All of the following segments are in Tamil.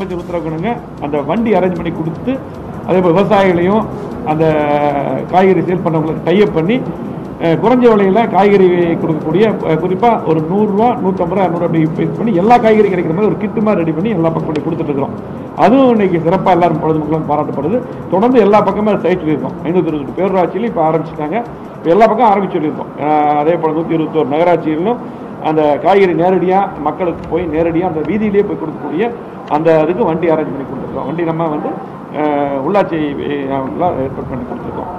முதலமைச்சர் உத்தரவுக்கணுங்க அந்த வண்டி அரேஞ்ச் பண்ணி கொடுத்து அதே போல் விவசாயிகளையும் அந்த காய்கறி சேல் பண்ணவங்களுக்கு டைப் பண்ணி அஹ், குறைஞ்ச விலையில் காய்கறி கொடுக்கக்கூடிய குறிப்பாக ஒரு நூறுரூவா நூற்றம்பது ரூபா இரநூறு அப்படி பேஸ் பண்ணி எல்லா காய்கறி கிடைக்கிற மாதிரி ஒரு கிட்டு மாதிரி ரெடி பண்ணி எல்லா பக்கம் கொண்டு கொடுத்துட்டு இருக்கிறோம் அதுவும் இன்னைக்கு சிறப்பாக எல்லாரும் பொழுதுமக்களும் பாராட்டப்படுது தொடர்ந்து எல்லா பக்கமே சைட் இருக்கோம் ஐநூற்றி இருபது பேரூராட்சியிலும் இப்போ ஆரம்பிச்சிட்டாங்க இப்போ எல்லா பக்கம் ஆரம்பிச்சு சொல்லியிருக்கோம் அஹ், அதே போல் நூற்றி இருபத்தோரு நகராட்சியிலும் அந்த காய்கறி நேரடியாக மக்களுக்கு போய் நேரடியாக அந்த வீதியிலேயே போய் கொடுக்கக்கூடிய அந்த இதுக்கு வண்டி அரேஞ்ச் பண்ணி கொடுத்துருக்கோம் வண்டி நம்ம வந்து அஹ், உள்ளாட்சி அஹ், ஏற்பாடு பண்ணி கொடுத்துருக்கோம்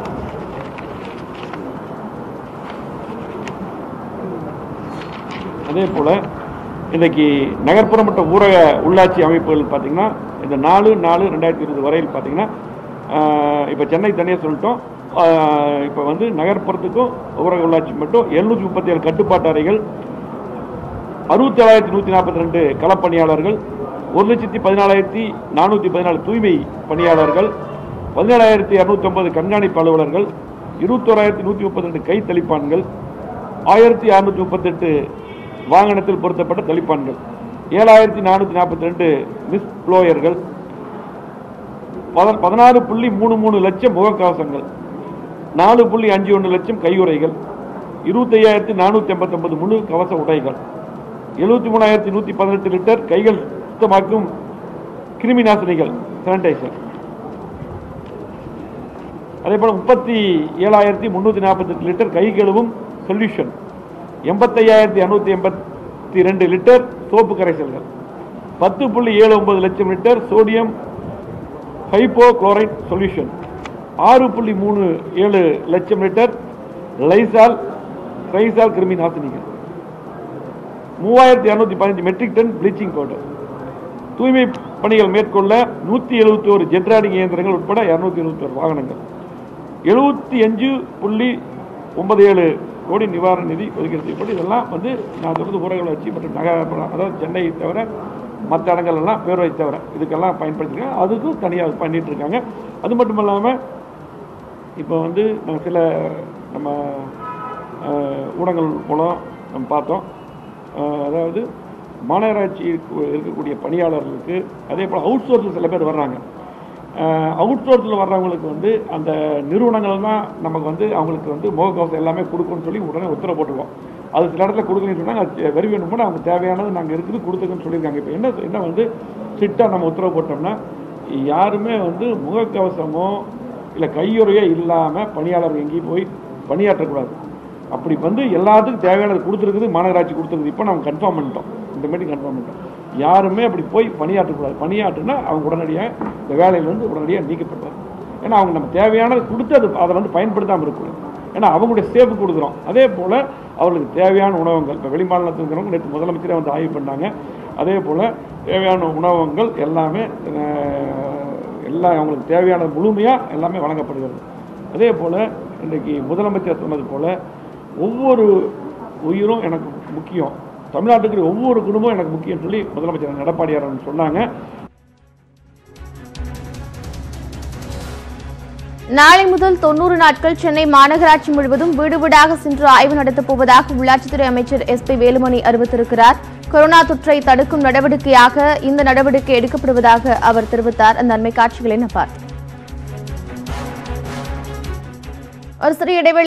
அதே போல் இன்னைக்கு நகர்ப்புற மற்றும் ஊரக உள்ளாட்சி அமைப்புகள் பார்த்தீங்கன்னா இந்த நாலு நாலு ரெண்டாயிரத்தி இருபது வரையில் பார்த்தீங்கன்னா இப்போ சென்னை தனியாக சொல்லிட்டோம் இப்போ வந்து நகர்ப்புறத்துக்கும் ஊரக உள்ளாட்சி மட்டும் எழுநூற்றி முப்பத்தி ஏழு கட்டுப்பாட்டு அறைகள் அறுபத்தேழாயிரத்தி நூற்றி நாற்பத்தி ரெண்டு களப்பணியாளர்கள் ஒரு லட்சத்தி பதினாலாயிரத்தி நானூற்றி பதினாலு தூய்மை பணியாளர்கள் பதினேழாயிரத்தி இரநூத்தொம்பது கண்காணிப்பு அலுவலர்கள் இருபத்தோராயிரத்தி நூற்றி முப்பத்தி ரெண்டு கை தெளிப்பான்கள் ஆயிரத்தி அறுநூற்றி முப்பத்தெட்டு வாகனத்தில் பொருத்தப்பட்ட தெளிப்பான்கள் ஏழாயிரத்தி நானூற்றி நாற்பத்தி ரெண்டு மிஸ் ப்ளோயர்கள் பதினாறு புள்ளி மூணு மூணு லட்சம் முகக்கவசங்கள் நாலு புள்ளி அஞ்சு ஒன்று லட்சம் கையுறைகள் இருபத்தையாயிரத்தி நானூற்றி எண்பத்தொம்பது முழு கவச உடைகள் எழுபத்தி மூணாயிரத்தி நூற்றி பதினெட்டு லிட்டர் கைகள் சுத்தமாக்கும் கிருமி நாசினிகள் சானிடைசர் அதே போல் முப்பத்தி ஏழாயிரத்தி முந்நூற்றி நாற்பத்தெட்டு லிட்டர் கை கழுவும் சொல்யூஷன் எண்பத்தையாயிரத்தி இரநூத்தி எண்பத்தி ரெண்டு லிட்டர் சோப்பு கரைசல்கள் பத்து புள்ளி ஏழு ஒன்பது லட்சம் litre sodium hypochlorite solution ஆறு புள்ளி மூணு ஏழு லட்சம் லிட்டர் லைசால் ரைசால் கிருமி நாசினிகள் மூவாயிரத்தி இரநூத்தி பதினஞ்சு மெட்ரிக் டன் ப்ளீச்சிங் பவுடர் தூய்மை பணிகள் மேற்கொள்ள நூற்றி எழுபத்தி ஒரு ஜெட்ராடிங் இயந்திரங்கள் உட்பட இரநூத்தி எழுபத்தி ஒரு வாகனங்கள் எழுபத்தி அஞ்சு புள்ளி ஒன்பது ஏழு கோடி நிவாரண நிதி ஒதுக்கீடு செய்யப்பட்டு இதெல்லாம் வந்து நான் சொல்றது ஊரக வளர்ச்சி மற்றும் நகர அதாவது சென்னை தவிர மற்ற இடங்கள் எல்லாம் பேரவை தவிர இதுக்கெல்லாம் பயன்படுத்திருக்காங்க அதுக்கும் தனியாக பண்ணிட்டு இருக்காங்க அது மட்டும் இல்லாமல் இப்போ வந்து நம்ம சில நம்ம அஹ், ஊடகங்கள் மூலம் நம்ம பார்த்தோம் அஹ், அதாவது மாநகராட்சி இருக்க- இருக்கக்கூடிய பணியாளர்களுக்கு அதே போல் அவுட் சோர்ஸில் சில பேர் வர்றாங்க அவுட் சோர்ஸில் வர்றவங்களுக்கு வந்து அந்த நிறுவனங்கள் தான் நமக்கு வந்து அவங்களுக்கு வந்து முகக்கவசம் எல்லாமே கொடுக்கணும்னு சொல்லி உடனே உத்தரவு போட்டுருவோம் அது சில இடத்துல கொடுக்கலன்னு சொன்னாங்க அது வெறி வேணும்னா அவங்க தேவையானது நாங்கள் இருக்குது கொடுத்துக்கன்னு சொல்லியிருக்காங்க இப்போ என்ன என்ன வந்து ஸ்ட்ரிக்டாக நம்ம உத்தரவு போட்டோம்னா யாருமே வந்து முகக்கவசமோ இல்லை கையுறையோ இல்லாமல் பணியாளர்கள் எங்கேயும் போய் பணியாற்றக்கூடாது அப்படி வந்து எல்லாத்துக்கும் தேவையானது கொடுத்துருக்குது மாநகராட்சி கொடுத்துருக்குது இப்போ நம்ம கன்ஃபார்ம் பண்ணிட்டோம் இந்த மீட்டிங் கன்ஃபார்ம் பண்ணிட்டோம் யாருமே அப்படி போய் பணியாற்றக்கூடாது பணியாற்றுனா அவங்க உடனடியாக இந்த வேலையிலேருந்து உடனடியாக நீக்கப்படுவார் ஏன்னா அவங்க நம்ம தேவையானது கொடுத்து அது அதை வந்து பயன்படுத்தாமல் இருக்கக்கூடாது ஏன்னா அவங்களுடைய சேஃப் கொடுக்குறோம் அதே போல் அவர்களுக்கு தேவையான உணவகங்கள் இப்போ வெளிமாநிலத்தில் இருக்கிறவங்க நேற்று முதலமைச்சரே வந்து ஆய்வு பண்ணாங்க அதே போல் தேவையான உணவகங்கள் எல்லாமே அஹ், எல்லாம் அவங்களுக்கு தேவையான முழுமையாக எல்லாமே வழங்கப்படுகிறது அதே போல் இன்றைக்கி முதலமைச்சர் சொன்னது போல் ஒவ்வொரு உயிரும் எனக்கு முக்கியம் தமிழ்நாட்டுக்கு ஒவ்வொரு குடும்பம் எனக்கு முக்கியம் சொல்லி முதலமைச்சர் எடப்பாடியார் அவர்கள் சொன்னாங்க நாளை முதல் தொண்ணூறு நாட்கள் சென்னை மாநகராட்சி முழுவதும் வீடு வீடாக சென்று ஆய்வு நடத்தப் போவதாக உள்ளாட்சித்துறை அமைச்சர் எஸ் பி வேலுமணி அறிவித்திருக்கிறார் கொரோனா தொற்றை தடுக்கும் நடவடிக்கையாக இந்த நடவடிக்கை எடுக்கப்படுவதாக அவர் தெரிவித்தார் அந்த அண்மை காட்சிகளை நாம் பார்த்தோம் ஒரு சிறிய இடைவெளி